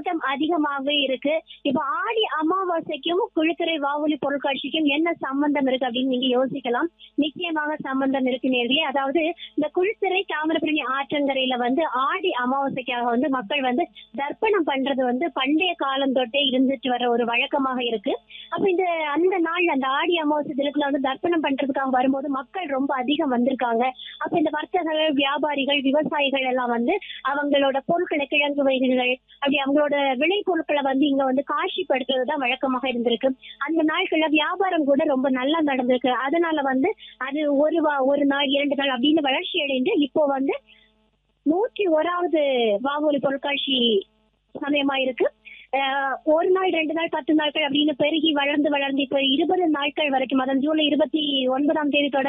கூட்டம் அதிகமாகவே இருக்கு இப்ப ஆடி அமாவாசைக்கும் குழுக்கரை வாவொலி பொருட்காட்சிக்கும் என்ன சம்பந்தம் இருக்கு அப்படின்னு நீங்க யோசிக்கலாம் நிச்சயமாக சம்பந்தம் இருக்கு நேர்களே அதாவது இந்த குழுக்கரை தாமிரபரணி ஆற்றங்கரையில வந்து ஆடி அமாவாசைக்காக வந்து மக்கள் வந்து தர்ப்பணம் பண்றது வந்து பண்டைய காலம் தொட்டே இருந்துட்டு வர ஒரு வழக்கமாக இருக்கு அப்ப இந்த அந்த நாள் அந்த ஆடி அமாவாசை தினத்துல வந்து தர்ப்பணம் பண்றதுக்காக வரும்போது மக்கள் ரொம்ப அதிகம் வந்திருக்காங்க அப்ப இந்த வர்த்தகர்கள் வியாபாரிகள் விவசாயிகள் எல்லாம் வந்து அவங்களோட பொருட்களை கிழங்கு வகைகள் அப்படி அவங்களோட விளை பொருட்களை வந்து இங்க வந்து காட்சிப்படுத்துறதுதான் வழக்கமாக இருந்திருக்கு அந்த நாட்கள்ல வியாபாரம் கூட ரொம்ப நல்லா நடந்திருக்கு அதனால வந்து அது ஒரு வா- ஒரு நாள் இரண்டு நாள் அப்படின்னு வளர்ச்சி அடைந்து இப்போ வந்து நூற்றி ஓராவது வாவொலி பொருட்காட்சி சமயமா இருக்கு அஹ் ஒரு நாள் ரெண்டு நாள் பத்து நாட்கள் அப்படின்னு பெருகி வளர்ந்து வளர்ந்து இப்ப இருபது நாட்கள் வரைக்கும் அதாவது ஜூலை இருபத்தி ஒன்பதாம் தேதி தொடங்கி